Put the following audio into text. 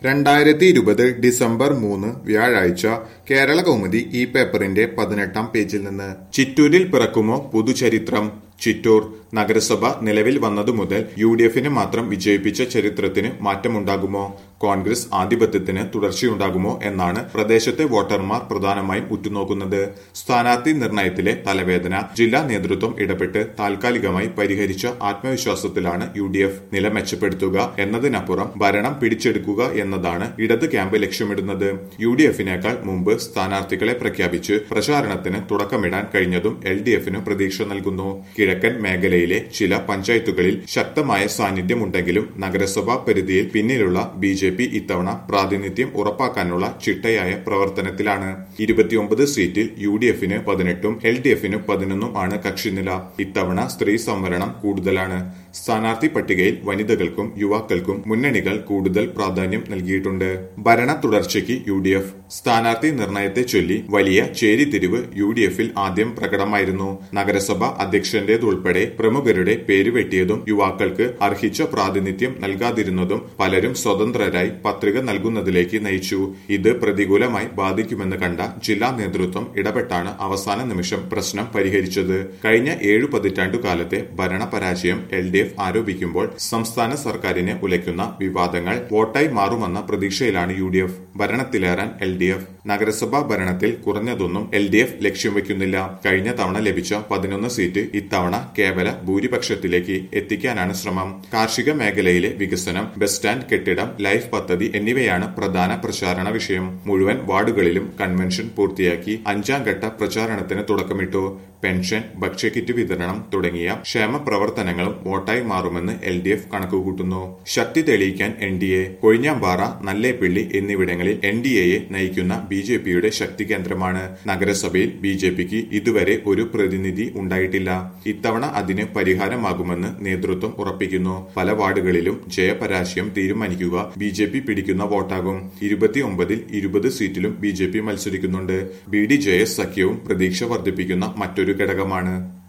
രണ്ടായിരത്തി ഇരുപത് ഡിസംബർ മൂന്ന് വ്യാഴാഴ്ച കേരള കൗമുദി ഈ പേപ്പറിന്റെ പതിനെട്ടാം പേജിൽ നിന്ന് ചിറ്റൂരിൽ പിറക്കുമോ പുതുചരിത്രം ചിറ്റൂർ നഗരസഭ നിലവിൽ വന്നതു മുതൽ യു ഡി എഫിനെ മാത്രം വിജയിപ്പിച്ച ചരിത്രത്തിന് മാറ്റമുണ്ടാകുമോ കോൺഗ്രസ് ആധിപത്യത്തിന് തുടർച്ചയുണ്ടാകുമോ എന്നാണ് പ്രദേശത്തെ വോട്ടർമാർ പ്രധാനമായും ഉറ്റുനോക്കുന്നത് സ്ഥാനാർത്ഥി നിർണയത്തിലെ തലവേദന ജില്ലാ നേതൃത്വം ഇടപെട്ട് താൽക്കാലികമായി പരിഹരിച്ച ആത്മവിശ്വാസത്തിലാണ് യു ഡി എഫ് നില മെച്ചപ്പെടുത്തുക എന്നതിനപ്പുറം ഭരണം പിടിച്ചെടുക്കുക എന്നതാണ് ഇടത് ക്യാമ്പ് ലക്ഷ്യമിടുന്നത് യു ഡി എഫിനേക്കാൾ മുമ്പ് സ്ഥാനാർത്ഥികളെ പ്രഖ്യാപിച്ച് പ്രചാരണത്തിന് തുടക്കമിടാൻ കഴിഞ്ഞതും എൽ ഡി എഫിന് പ്രതീക്ഷ നൽകുന്നു കിഴക്കൻ മേഖലയിലെ ചില പഞ്ചായത്തുകളിൽ ശക്തമായ സാന്നിധ്യമുണ്ടെങ്കിലും നഗരസഭാ പരിധിയിൽ പിന്നിലുള്ള ബി ജെ പി ഇത്തവണ പ്രാതിനിധ്യം ഉറപ്പാക്കാനുള്ള ചിട്ടയായ പ്രവർത്തനത്തിലാണ് ഇരുപത്തിയൊമ്പത് സീറ്റിൽ യു ഡി എഫിന് പതിനെട്ടും എൽ ഡി എഫിന് പതിനൊന്നും ആണ് കക്ഷിനില ഇത്തവണ സ്ത്രീ സംവരണം കൂടുതലാണ് സ്ഥാനാർത്ഥി പട്ടികയിൽ വനിതകൾക്കും യുവാക്കൾക്കും മുന്നണികൾ കൂടുതൽ പ്രാധാന്യം നൽകിയിട്ടുണ്ട് ഭരണ തുടർച്ചയ്ക്ക് യു ഡി എഫ് സ്ഥാനാർത്ഥി നിർണയത്തെ ചൊല്ലി വലിയ ചേരിതിരിവ് യു ഡി എഫിൽ ആദ്യം പ്രകടമായിരുന്നു നഗരസഭ അധ്യക്ഷന്റേതുൾപ്പെടെ പ്രമുഖരുടെ പേര് വെട്ടിയതും യുവാക്കൾക്ക് അർഹിച്ച പ്രാതിനിധ്യം നൽകാതിരുന്നതും പലരും സ്വതന്ത്രരായി പത്രിക നൽകുന്നതിലേക്ക് നയിച്ചു ഇത് പ്രതികൂലമായി ബാധിക്കുമെന്ന് കണ്ട ജില്ലാ നേതൃത്വം ഇടപെട്ടാണ് അവസാന നിമിഷം പ്രശ്നം പരിഹരിച്ചത് കഴിഞ്ഞ ഏഴു പതിറ്റാണ്ടു കാലത്തെ ഭരണ പരാജയം എൽ ഡി എഫ് ആരോപിക്കുമ്പോൾ സംസ്ഥാന സർക്കാരിനെ ഉലയ്ക്കുന്ന വിവാദങ്ങൾ വോട്ടായി മാറുമെന്ന പ്രതീക്ഷയിലാണ് യു ഡി എഫ് ഭരണത്തിലേറാൻ എൽ ഡി എഫ് നഗരസഭാ ഭരണത്തിൽ കുറഞ്ഞതൊന്നും എൽ ഡി എഫ് ലക്ഷ്യം വെക്കുന്നില്ല കഴിഞ്ഞ തവണ ലഭിച്ച പതിനൊന്ന് സീറ്റ് ഇത്തവണ കേവല ഭൂരിപക്ഷത്തിലേക്ക് എത്തിക്കാനാണ് ശ്രമം കാർഷിക മേഖലയിലെ വികസനം ബസ് സ്റ്റാൻഡ് കെട്ടിടം ലൈഫ് പദ്ധതി എന്നിവയാണ് പ്രധാന പ്രചാരണ വിഷയം മുഴുവൻ വാർഡുകളിലും കൺവെൻഷൻ പൂർത്തിയാക്കി അഞ്ചാം ഘട്ട പ്രചാരണത്തിന് തുടക്കമിട്ടു പെൻഷൻ ഭക്ഷ്യക്കിറ്റ് വിതരണം തുടങ്ങിയ ക്ഷേമ പ്രവർത്തനങ്ങളും വോട്ടായി മാറുമെന്ന് എൽ ഡി എഫ് കണക്കുകൂട്ടുന്നു ശക്തി തെളിയിക്കാൻ N D A Kozhinjampara Nalleppilly എന്നിവിടങ്ങളിൽ എൻ ഡി എയെ നയിക്കുന്ന ബി ജെ പിയുടെ ശക്തി കേന്ദ്രമാണ് നഗരസഭയിൽ ബി ജെ പിക്ക് ഇതുവരെ ഒരു പ്രതിനിധി ഉണ്ടായിട്ടില്ല ഇത്തവണ അതിന് പരിഹാരമാകുമെന്ന് നേതൃത്വം ഉറപ്പിക്കുന്നു പല വാർഡുകളിലും ജയപരാജയം തീരുമാനിക്കുക ബി ജെ പി പിടിക്കുന്ന വോട്ടാകും ഇരുപത്തിയൊമ്പതിൽ ഇരുപത് സീറ്റിലും ബി ജെ പി മത്സരിക്കുന്നുണ്ട് ബി ഡി ജെ എസ് സഖ്യവും പ്രതീക്ഷ വർദ്ധിപ്പിക്കുന്ന മറ്റൊരു ഘടകമാണ്